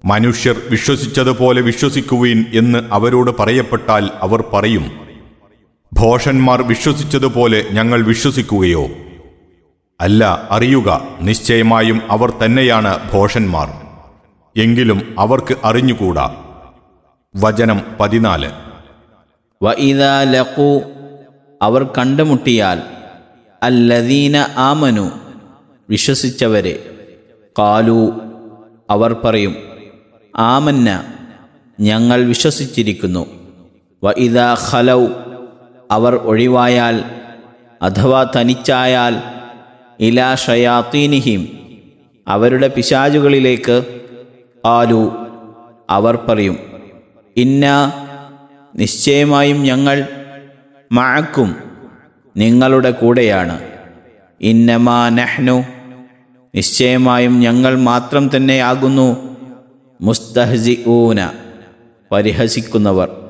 മനുഷ്യർ വിശ്വസിച്ചതുപോലെ വിശ്വസിക്കുവീൻ എന്ന് അവരോട് പറയപ്പെട്ടാൽ അവർ പറയും ഭോഷന്മാർ വിശ്വസിച്ചതുപോലെ ഞങ്ങൾ വിശ്വസിക്കുകയോ അല്ല അറിയുക നിശ്ചയമായും അവർ തന്നെയാണ് ഭോഷന്മാർ എങ്കിലും അവർക്ക് അറിഞ്ഞുകൂടാ വചനം പതിനാല് വ ഇതാ ലഖു അവർ കണ്ടുമുട്ടിയാൽ അല്ലദീന ആമനു വിശ്വസിച്ചവരെ കാലു അവർ പറയും ആമന്ന ഞങ്ങൾ വിശ്വസിച്ചിരിക്കുന്നു വ ഇതാ ഖലൗ അവർ ഒഴിവായാൽ അഥവാ തനിച്ചായാൽ ഇലാ ഷയാത്തീനിഹിം അവരുടെ പിശാചുകളിലേക്ക് ആലു അവർ പറയും ഇന്ന നിശ്ചയമായും ഞങ്ങൾ മഴക്കും നിങ്ങളുടെ കൂടെയാണ് ഇന്നമാ നഹ്നു നിശ്ചയമായും ഞങ്ങൾ മാത്രം തന്നെയാകുന്നു മുസ്തഹസി ഊന പരിഹസിക്കുന്നവർ